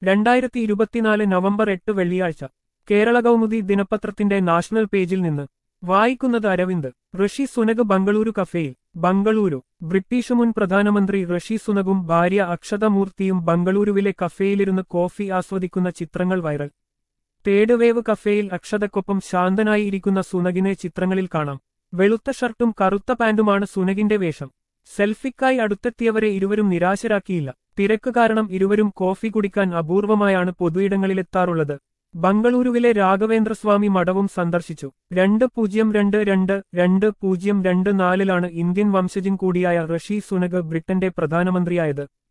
രണ്ടായിരത്തി ഇരുപത്തിനാല് നവംബർ എട്ട് വെള്ളിയാഴ്ച കേരള കൗമുദി ദിനപത്രത്തിന്റെ നാഷണൽ പേജിൽ നിന്ന് വായിക്കുന്നത് അരവിന്ദ് ഋഷി സുനക് ബംഗളൂരു കഫേയിൽ ബംഗളൂരു ബ്രിട്ടീഷ് മുൻ പ്രധാനമന്ത്രി ഋഷി സുനകും ഭാര്യ അക്ഷതമൂർത്തിയും ബംഗളൂരുവിലെ കഫേയിലിരുന്ന് കോഫി ആസ്വദിക്കുന്ന ചിത്രങ്ങൾ വൈറൽ തേർഡ് വേവ് കഫേയിൽ അക്ഷതക്കൊപ്പം ശാന്തനായി ഇരിക്കുന്ന സുനകിനെ ചിത്രങ്ങളിൽ കാണാം വെളുത്ത ഷർട്ടും കറുത്ത പാന്റുമാണ് സുനകിന്റെ വേഷം സെൽഫിക്കായി അടുത്തെത്തിയവരെ ഇരുവരും നിരാശരാക്കിയില്ല തിരക്ക് കാരണം ഇരുവരും കോഫി കുടിക്കാൻ അപൂർവമായാണ് പൊതുയിടങ്ങളിലെത്താറുള്ളത് ബംഗളൂരുവിലെ രാഘവേന്ദ്രസ്വാമി മഠവും സന്ദർശിച്ചു രണ്ട് പൂജ്യം രണ്ട് രണ്ട് രണ്ട് പൂജ്യം രണ്ട് നാലിലാണ് ഇന്ത്യൻ വംശജൻ കൂടിയായ ഋഷി സുനക് ബ്രിട്ടന്റെ പ്രധാനമന്ത്രിയായത്